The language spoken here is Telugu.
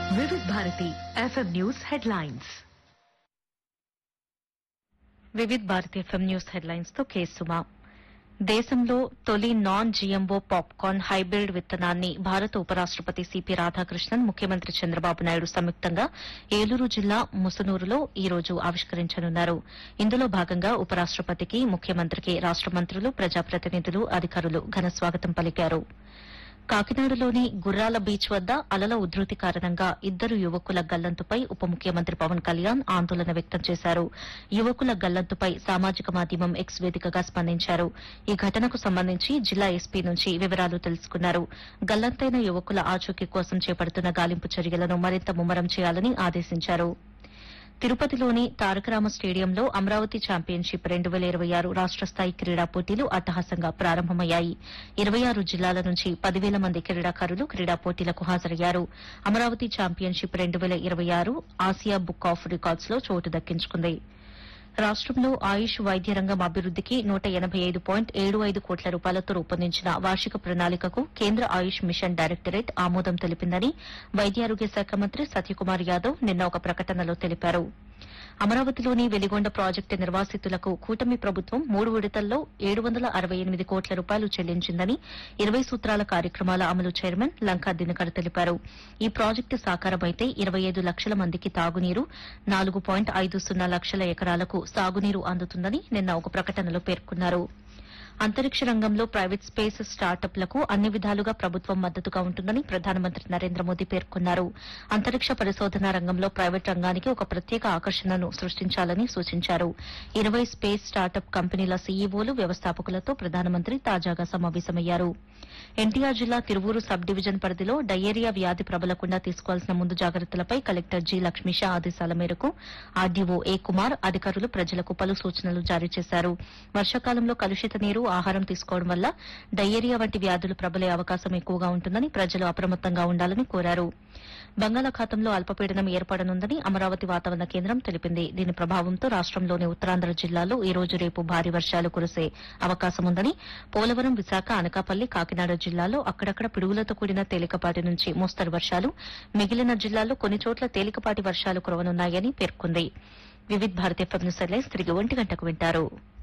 వివిధ Bharati FM news headlines Vividh Bharati FM news headlines తో కేసుమా దేశంలో తొలి నాన్ జీఎంఓ పాప్కార్న్ హైబ్రిడ్ విత్తనాన్ని భారత ఉపరాష్టపతి సిపి రాధాకృష్ణన్ ముఖ్యమంత్రి చంద్రబాబు నాయుడు సంయుక్తంగా ఏలూరు జిల్లా ముసునూరులో ఈ రోజు ఆవిష్కరించనున్నారు ఇందులో భాగంగా ఉపరాష్టపతికి ముఖ్యమంత్రికి రాష్ట మంత్రులు ప్రజాప్రతినిధులు అధికారులు ఘన స్వాగతం పలికారు కాకినాడలోని గుర్రాల బీచ్ వద్ద అలల ఉధృతి కారణంగా ఇద్దరు యువకుల గల్లంతుపై ఉప ముఖ్యమంత్రి పవన్ కళ్యాణ్ ఆందోళన వ్యక్తం చేశారు యువకుల గల్లంతుపై సామాజిక మాధ్యమం ఎక్స్ వేదికగా స్పందించారు ఈ ఘటనకు సంబంధించి జిల్లా ఎస్పీ నుంచి వివరాలు తెలుసుకున్నారు గల్లంతైన యువకుల ఆచూకీ కోసం చేపడుతున్న గాలింపు చర్యలను మరింత ముమ్మరం చేయాలని ఆదేశించారు తిరుపతిలోని తారకరామ స్టేడియంలో అమరావతి ఛాంపియన్షిప్ రెండు వేల ఇరవై ఆరు రాష్ట స్థాయి క్రీడా పోటీలు అట్టహాసంగా ప్రారంభమయ్యాయి ఇరవై ఆరు జిల్లాల నుంచి పదివేల మంది క్రీడాకారులు క్రీడా పోటీలకు హాజరయ్యారు అమరావతి ఛాంపియన్షిప్ రెండు వేల ఇరవై ఆరు ఆసియా బుక్ ఆఫ్ రికార్డ్స్ లో చోటు దక్కించుకుంది రాష్టంలో ఆయుష్ వైద్య రంగం అభివృద్దికి నూట ఎనబై ఐదు పాయింట్ ఏడు ఐదు కోట్ల రూపాయలతో రూపొందించిన వార్షిక ప్రణాళికకు కేంద్ర ఆయుష్ మిషన్ డైరెక్టరేట్ ఆమోదం తెలిపిందని వైద్యారోగ్య శాఖ మంత్రి సత్యకుమార్ యాదవ్ నిన్న ఒక ప్రకటనలో తెలిపారు అమరావతిలోని వెలిగొండ ప్రాజెక్టు నిర్వాసితులకు కూటమి ప్రభుత్వం మూడు విడతల్లో ఏడు వందల అరవై ఎనిమిది కోట్ల రూపాయలు చెల్లించిందని ఇరవై సూత్రాల కార్యక్రమాల అమలు చైర్మన్ లంకా దినకర్ తెలిపారు ఈ ప్రాజెక్టు సాకారమైతే ఇరవై ఐదు లక్షల మందికి తాగునీరు నాలుగు పాయింట్ ఐదు సున్నా లక్షల ఎకరాలకు సాగునీరు అందుతుందని నిన్న ఒక ప్రకటనలో పేర్కొన్నారు అంతరిక్ష రంగంలో ప్రైవేట్ స్పేస్ స్టార్టప్లకు అన్ని విధాలుగా ప్రభుత్వం మద్దతుగా ఉంటుందని ప్రధానమంత్రి నరేంద్ర మోదీ పేర్కొన్నారు అంతరిక్ష పరిశోధన రంగంలో ప్రైవేట్ రంగానికి ఒక ప్రత్యేక ఆకర్షణను సృష్టించాలని సూచించారు ఇరవై స్పేస్ స్టార్టప్ కంపెనీల సీఈఓలు వ్యవస్థాపకులతో ప్రధానమంత్రి తాజాగా సమావేశమయ్యారు ఎన్టీఆర్ జిల్లా తిరువూరు సబ్ డివిజన్ పరిధిలో డయేరియా వ్యాధి ప్రబలకుండా తీసుకోవాల్సిన ముందు జాగ్రత్తలపై కలెక్టర్ జి లక్ష్మీషా ఆదేశాల మేరకు ఆర్డీఓ ఏ కుమార్ అధికారులు ప్రజలకు పలు సూచనలు జారీ చేశారు వర్షాకాలంలో కలుషిత నీరు ఆహారం తీసుకోవడం వల్ల డయేరియా వంటి వ్యాధులు ప్రబలే అవకాశం ఎక్కువగా ఉంటుందని ప్రజలు అప్రమత్తంగా ఉండాలని కోరారు బంగాళాఖాతంలో అల్పపీడనం ఏర్పడనుందని అమరావతి వాతావరణ కేంద్రం తెలిపింది దీని ప్రభావంతో రాష్టంలోని ఉత్తరాంధ్ర జిల్లాలో ఈ రోజు రేపు భారీ వర్షాలు కురిసే అవకాశముందని పోలవరం విశాఖ అనకాపల్లి కాకినాడ జిల్లాలో అక్కడక్కడ పిడుగులతో కూడిన తేలికపాటి నుంచి మోస్తరు వర్షాలు మిగిలిన జిల్లాల్లో కొన్ని చోట్ల తేలికపాటి వర్షాలు కురవనున్నాయని పేర్కొంది Vividh Bharati FM news headlines తిరిగి ఒంటి గంటకు వింటారు